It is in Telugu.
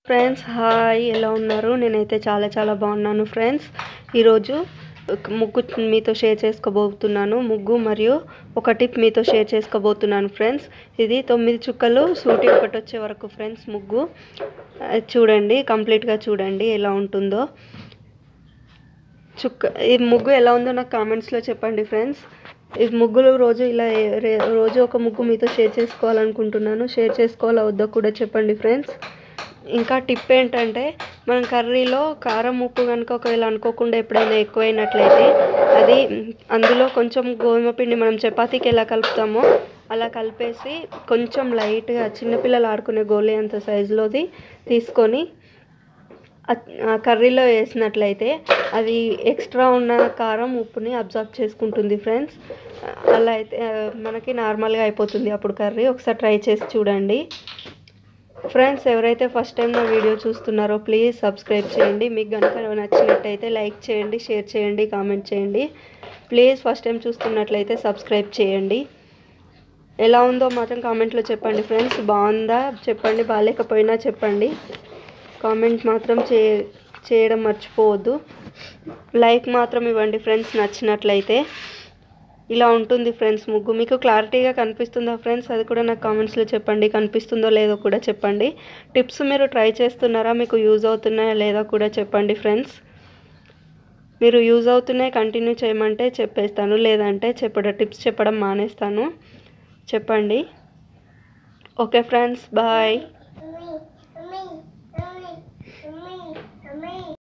ఫ్రెండ్స్ హాయ్ ఎలా ఉన్నారు నేనైతే చాలా చాలా బాగున్నాను ఫ్రెండ్స్ ఈరోజు ఒక ముగ్గు మీతో షేర్ చేసుకోబోతున్నాను ముగ్గు మరియు ఒక టిప్ మీతో షేర్ చేసుకోబోతున్నాను ఫ్రెండ్స్ ఇది తొమ్మిది చుక్కలు సూటి ఒకటి వచ్చే వరకు ఫ్రెండ్స్ ముగ్గు ఆ, చూడండి కంప్లీట్గా చూడండి ఎలా ఉంటుందో చుక్క ఈ ముగ్గు ఎలా ఉందో నాకు కామెంట్స్లో చెప్పండి ఫ్రెండ్స్ ఈ ముగ్గులు రోజు ఇలా ఏ- రే- రోజు ఒక ముగ్గు మీతో షేర్ చేసుకోవాలనుకుంటున్నాను షేర్ చేసుకోవాలా వద్దో కూడా చెప్పండి ఫ్రెండ్స్ ఇంకా టిప్ ఏంటంటే మనం కర్రీలో కారం ఉప్పు కనుక ఒకవేళ అనుకోకుండా ఎప్పుడైనా ఎక్కువైనట్లయితే అది అందులో కొంచెం గోధుమ పిండి మనం చపాతీకి ఎలా కలుపుతామో అలా కలిపేసి కొంచెం లైట్గా చిన్నపిల్లలు ఆడుకునే గోళీ అంత సైజులోది తీసుకొని ఆ- ఆ కర్రీలో వేసినట్లయితే అది ఎక్స్ట్రా ఉన్న కారం ఉప్పుని అబ్జర్వ్ చేసుకుంటుంది ఫ్రెండ్స్ అలా అయితే ఆ, మనకి నార్మల్గా అయిపోతుంది అప్పుడు కర్రీ ఒకసారి ట్రై చేసి చూడండి ఫ్రెండ్స్ ఎవరైతే ఫస్ట్ టైం నా వీడియో చూస్తున్నారో ప్లీజ్ సబ్స్క్రైబ్ చేయండి మీకు కనుక నచ్చినట్టయితే లైక్ చేయండి షేర్ చేయండి కామెంట్ చేయండి ప్లీజ్ ఫస్ట్ టైం చూస్తున్నట్లయితే సబ్స్క్రైబ్ చేయండి ఎలా ఉందో మాత్రం కామెంట్లో చెప్పండి ఫ్రెండ్స్ బాగుందా చెప్పండి బాగాలేకపోయినా చెప్పండి కామెంట్ మాత్రం చే చేయడం మర్చిపోవద్దు లైక్ మాత్రం ఇవ్వండి ఫ్రెండ్స్ నచ్చినట్లయితే ఇలా ఉంటుంది ఫ్రెండ్స్ ముగ్గు మీకు క్లారిటీగా కనిపిస్తుందా ఫ్రెండ్స్ అది కూడా నాకు కామెంట్స్లో చెప్పండి కనిపిస్తుందో లేదో కూడా చెప్పండి టిప్స్ మీరు ట్రై చేస్తున్నారా మీకు యూజ్ అవుతున్నాయా లేదా కూడా చెప్పండి ఫ్రెండ్స్ మీరు యూజ్ అవుతున్నాయి కంటిన్యూ చేయమంటే చెప్పేస్తాను లేదంటే చెప్పడం టిప్స్ చెప్పడం మానేస్తాను చెప్పండి ఓకే ఫ్రెండ్స్ బాయ్